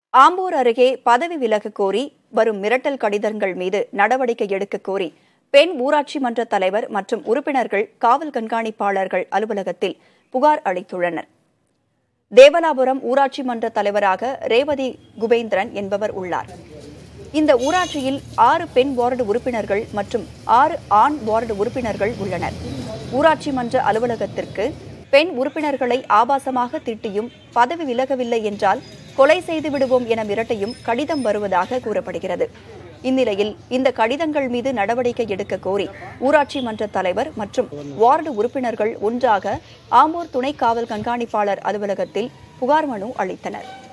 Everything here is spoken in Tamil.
ஆம்பூர் அருகே பதவி விலக கோரி வரும் மிரட்டல் கடிதங்கள் மீது நடவடிக்கை எடுக்க கோரி பெண் ஊராட்சி மன்ற தலைவர் மற்றும் உறுப்பினர்கள் காவல் கண்காணிப்பாளர்கள் அலுவலகத்தில் புகார் அளித்துள்ளனர் தேவலாபுரம் ஊராட்சி மன்ற தலைவராக ரேவதி குபேந்திரன் என்பவர் உள்ளார் இந்த ஊராட்சியில் ஆறு பெண் வார்டு உறுப்பினர்கள் மற்றும் ஆறு ஆண் வார்டு உறுப்பினர்கள் உள்ளனர் ஊராட்சி மன்ற அலுவலகத்திற்கு பெண் உறுப்பினர்களை ஆபாசமாக திட்டியும் பதவி விலகவில்லை என்றால் கொலை செய்து விடுவோம் என மிரட்டியும் கடிதம் வருவதாக கூறப்படுகிறது இந்நிலையில் இந்த கடிதங்கள் மீது நடவடிக்கை எடுக்க கோரி ஊராட்சி மன்ற தலைவர் மற்றும் வார்டு உறுப்பினர்கள் ஒன்றாக ஆம்பூர் துணை காவல் கண்காணிப்பாளர் அலுவலகத்தில் புகார் மனு அளித்தனர்